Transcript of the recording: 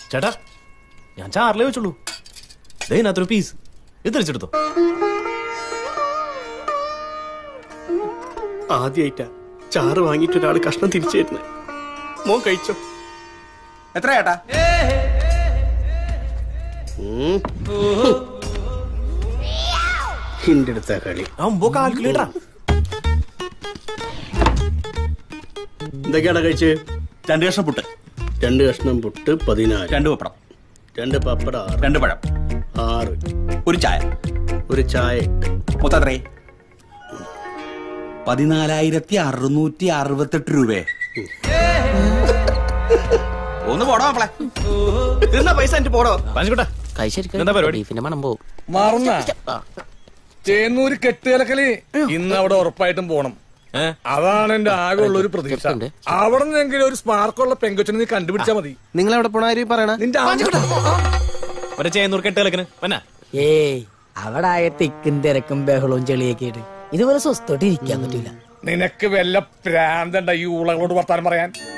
ചേട്ടാ ഞാൻ ചാറിലേ വെച്ചുള്ളൂ ദേ ഇതിനകത്തൊരു പീസ് ഇത് തിരിച്ചെടുത്തോ ആദ്യമായിട്ടാ ചാറ് വാങ്ങിയിട്ട് ഒരാൾ കഷ്ണം തിരിച്ചു തരുന്നത് മോൻ കഴിച്ചോ എത്ര ചേട്ടാ ഹിന്റെ അടുത്ത കളി അമ്പോ കാൽക്കുലേറ്ററാ എന്തൊക്കെയാണ് കഴിച്ച് രണ്ട് കഷ്ണം പുട്ട് രണ്ട് കഷ്ണം പുട്ട് പതിനാല് രണ്ട് പപ്പടം രണ്ട് പപ്പട ആറ് രണ്ട് പഴം ആറ് ഒരു ചായ ഒരു ചായ എട്ട് മൊത്തം എത്രേ പതിനാലായിരത്തി അറുന്നൂറ്റി അറുപത്തെട്ട് രൂപയെ ഒന്ന് പോടാ മക്കളെ എന്നാ പൈസ എന്റെ പോടോ പാഞ്ചുട്ടാ എന്താ പരിപാടി ബീഫിന്റെ മണം പോവും മറന്ന ചേന്നൂര് കെട്ടുകലക്കല് ഇന്ന് അവിടെ ഉറപ്പായിട്ടും പോണം ഏ? അതാണ് എന്റെ ആകെ ഉള്ള ഒരു പ്രതീക്ഷ ചെറുക്കുണ്ട്. അവിടെ നിന്നെങ്കിലും ഒരു സ്പാർക്കുള്ള പെങ്കൊച്ചിനെ നീ കണ്ടുപിടിച്ചാ മതി നിങ്ങൾ എവിടെ പോണ ആരും പറയണ നിന്റെ ആ- മറ്റേ ചേന്നൂർ കെട്ടുകലക്കിന് വന്നാ ഏയ് അവിടെ ആയ തിക്കും തിരക്കും ബഹളവും ചെളിയൊക്കെ ആയിട്ട് ഇതുപോലെ സ്വസ്ഥമായിട്ട് ഇരിക്കാൻ പറ്റൂല നിനക്ക് വല്ല പ്രാന്തണ്ട ഈ ഉളകളോട് വർത്താനം പറയാൻ